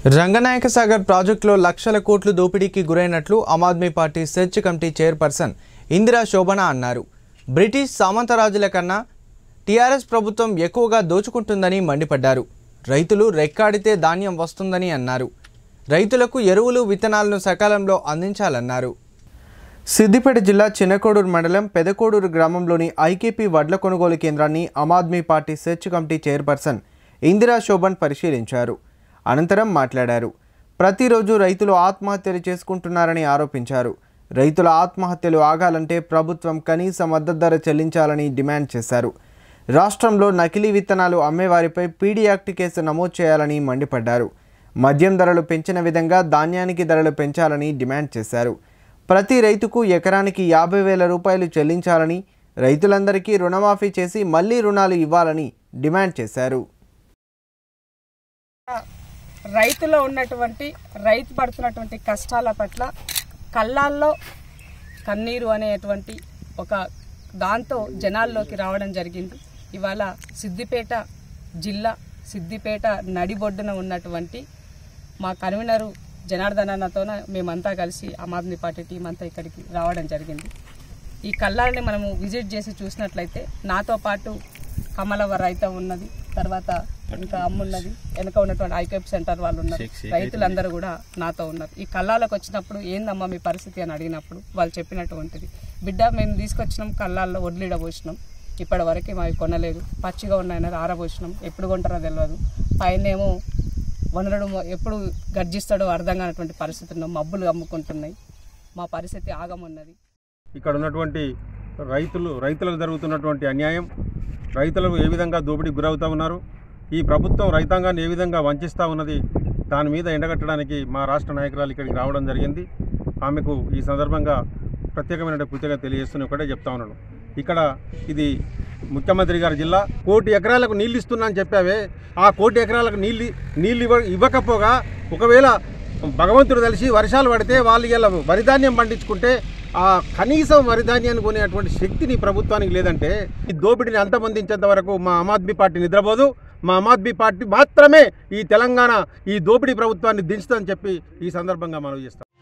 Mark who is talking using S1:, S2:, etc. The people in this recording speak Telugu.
S1: రంగనాయక సాగర్ ప్రాజెక్టులో లక్షల కోట్లు దోపిడీకి గురైనట్లు Aam Aadmi Party search committee chairperson Indira Shobhana అన్నారు బ్రిటిష్ సామంతరాజుల కన్నా టీఆర్ఎస్ ప్రభుత్వం ఎక్కువగా దోచుకుంటుందని మండిపడ్డారు రైతులు రెక్కాడితే ధాన్యం వస్తుందని అన్నారు రైతులకు ఎరువులు విత్తనాలను సకాలంలో అందించాలన్నారు సిద్దిపేట జిల్లా చిన్నకోడూరు మండలం పెదకోడూరు గ్రామంలోని ఐకేపీ వడ్ల కొనుగోలు కేంద్రాన్ని Aam Aadmi Party search committee chairperson Indira Shobhan పరిశీలించారు అనంతరం మాట్లాడారు ప్రతిరోజు రైతులు ఆత్మహత్యలు చేసుకుంటున్నారని ఆరోపించారు రైతుల ఆత్మహత్యలు ఆగాలంటే ప్రభుత్వం కనీస మద్దతు ధర చెల్లించాలని డిమాండ్ చేశారు రాష్ట్రంలో నకిలీ విత్తనాలు అమ్మేవారిపై పీడీ యాక్ట్ కేసు నమోదు చేయాలని మండిపడ్డారు మద్యం ధరలు పెంచిన విధంగా ధాన్యానికి ధరలు పెంచాలని డిమాండ్ చేశారు ప్రతి రైతుకు ఎకరానికి యాభై వేల రూపాయలు చెల్లించాలని రైతులందరికీ రుణమాఫీ చేసి మళ్లీ రుణాలు ఇవ్వాలని డిమాండ్ చేశారు
S2: రైతులో ఉన్నటువంటి రైతు పడుతున్నటువంటి కష్టాల పట్ల కళ్ళాల్లో కన్నీరు అనేటువంటి ఒక దాంతో జనాల్లోకి రావడం జరిగింది ఇవాళ సిద్దిపేట జిల్లా సిద్దిపేట నడిబొడ్డున ఉన్నటువంటి మా కన్వీనరు జనార్దన్ అన్నతోన మేమంతా కలిసి ఆమ్ ఆద్మీ పార్టీ టీం అంతా ఇక్కడికి రావడం జరిగింది ఈ కళ్ళాలని మనము విజిట్ చేసి చూసినట్లయితే నాతో పాటు కమలవ రైత ఉన్నది తర్వాత ఇంకా అమ్మున్నది వెనక ఉన్నటువంటి ఐకేప్ సెంటర్ వాళ్ళు ఉన్నారు రైతులందరూ కూడా నాతో ఉన్నారు ఈ కళ్ళాలకు వచ్చినప్పుడు ఏందమ్మా మీ పరిస్థితి అని అడిగినప్పుడు వాళ్ళు చెప్పినటువంటిది బిడ్డ మేము తీసుకొచ్చినాం కళ్ళాల్లో వడ్లీడ పోసినాం ఇప్పటి వరకు మావి కొనలేదు పచ్చిగా ఉన్నాయన్నారు ఆరబోసినాం ఎప్పుడు కొంటారో తెలియదు పైనేమో వనరుడు ఎప్పుడు గర్జిస్తాడో అర్థం కానటువంటి పరిస్థితి ఉన్నాం మబ్బులు అమ్ముకుంటున్నాయి మా పరిస్థితి ఆగమున్నది
S3: ఇక్కడ ఉన్నటువంటి రైతులు రైతులకు జరుగుతున్నటువంటి అన్యాయం రైతులకు ఏ విధంగా దోపిడీకి గురవుతూ ఉన్నారు ఈ ప్రభుత్వం రైతాంగాన్ని ఏ విధంగా వంచిస్తూ ఉన్నది దాని మీద ఎండగట్టడానికి మా రాష్ట్ర నాయకురాలు ఇక్కడికి రావడం జరిగింది ఆమెకు ఈ సందర్భంగా ప్రత్యేకమైన కృతజ్ఞత తెలియజేస్తూనే ఒకటే చెప్తా ఉన్నాను ఇక్కడ ఇది ముఖ్యమంత్రి గారి జిల్లా కోటి ఎకరాలకు నీళ్ళు ఇస్తున్నా అని చెప్పావే ఆ కోటి ఎకరాలకు నీళ్ళు నీళ్ళు ఇవ్వ ఇవ్వకపోగా ఒకవేళ భగవంతుడు తెలిసి వర్షాలు పడితే వాళ్ళు ఇలా వరిధాన్యం పండించుకుంటే ఆ కనీసం వరిధాన్యాన్ని కొనేటువంటి శక్తి నీ ప్రభుత్వానికి లేదంటే ఈ దోపిడీని అంతమొందించేంత వరకు మా ఆమ్ ఆద్మీ పార్టీ నిద్రపోదు మా ఆమ్ ఆద్మీ పార్టీ మాత్రమే ఈ తెలంగాణ ఈ దోపిడీ ప్రభుత్వాన్ని దించుతుందని చెప్పి ఈ సందర్భంగా మనం చేస్తాం